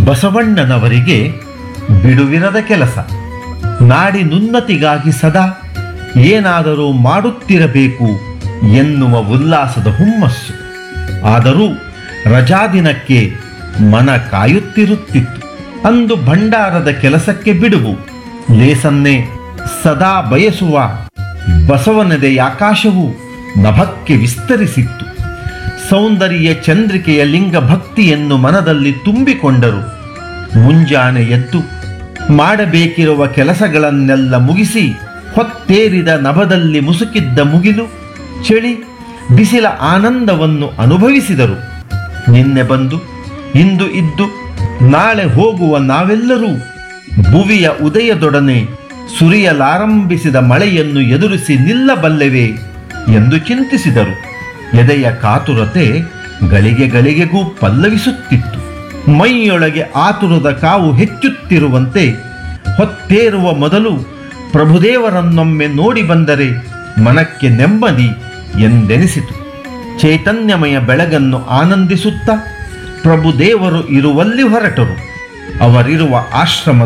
ಬಸವಣ್ಣನವರಿಗೆ ಬಿಡುವಿರದ ಕೆಲಸ ನಾಡಿನುನ್ನತಿಗಾಗಿ ಸದಾ ಏನಾದರೂ ಮಾಡುತ್ತಿರಬೇಕು ಎನ್ನುವ ಉಲ್ಲಾಸದ ಹುಮ್ಮಸ್ಸು ಆದರೂ ರಜಾದಿನಕ್ಕೆ ಮನ ಕಾಯುತ್ತಿರುತ್ತಿತ್ತು ಅಂದು ಭಂಡಾರದ ಕೆಲಸಕ್ಕೆ ಬಿಡುವು ಲೇಸನ್ನೇ ಸದಾ ಬಯಸುವ ಬಸವನದೆ ಆಕಾಶವು ನಭಕ್ಕೆ ವಿಸ್ತರಿಸಿತ್ತು ಸೌಂದರ್ಯ ಚಂದ್ರಿಕೆಯ ಲಿಂಗ ಭಕ್ತಿಯನ್ನು ಮನದಲ್ಲಿ ತುಂಬಿಕೊಂಡರು ಮುಂಜಾನೆ ಎದ್ದು ಮಾಡಬೇಕಿರುವ ಕೆಲಸಗಳನ್ನೆಲ್ಲ ಮುಗಿಸಿ ಹೊತ್ತೇರಿದ ನಭದಲ್ಲಿ ಮುಸುಕಿದ್ದ ಮುಗಿಲು ಚಳಿ ಬಿಸಿಲ ಆನಂದವನ್ನು ಅನುಭವಿಸಿದರು ನಿನ್ನೆ ಬಂದು ಇಂದು ಇದ್ದು ನಾಳೆ ಹೋಗುವ ನಾವೆಲ್ಲರೂ ಭುವಿಯ ಉದಯದೊಡನೆ ಸುರಿಯಲಾರಂಭಿಸಿದ ಮಳೆಯನ್ನು ಎದುರಿಸಿ ನಿಲ್ಲಬಲ್ಲೆವೆ ಎಂದು ಚಿಂತಿಸಿದರು ಎದೆಯ ಕಾತುರತೆ ಗಳಿಗೆ ಗಳಿಗೆಗೂ ಪಲ್ಲವಿಸುತ್ತಿತ್ತು ಮೈಯೊಳಗೆ ಆತುರದ ಕಾವು ಹೆಚ್ಚುತ್ತಿರುವಂತೆ ಹೊತ್ತೇರುವ ಮೊದಲು ಪ್ರಭುದೇವರನ್ನೊಮ್ಮೆ ನೋಡಿ ಬಂದರೆ ಮನಕ್ಕೆ ನೆಮ್ಮದಿ ಎಂದೆನಿಸಿತು ಚೈತನ್ಯಮಯ ಬೆಳಗನ್ನು ಆನಂದಿಸುತ್ತಾ ಪ್ರಭುದೇವರು ಇರುವಲ್ಲಿ ಹೊರಟರು ಅವರಿರುವ ಆಶ್ರಮ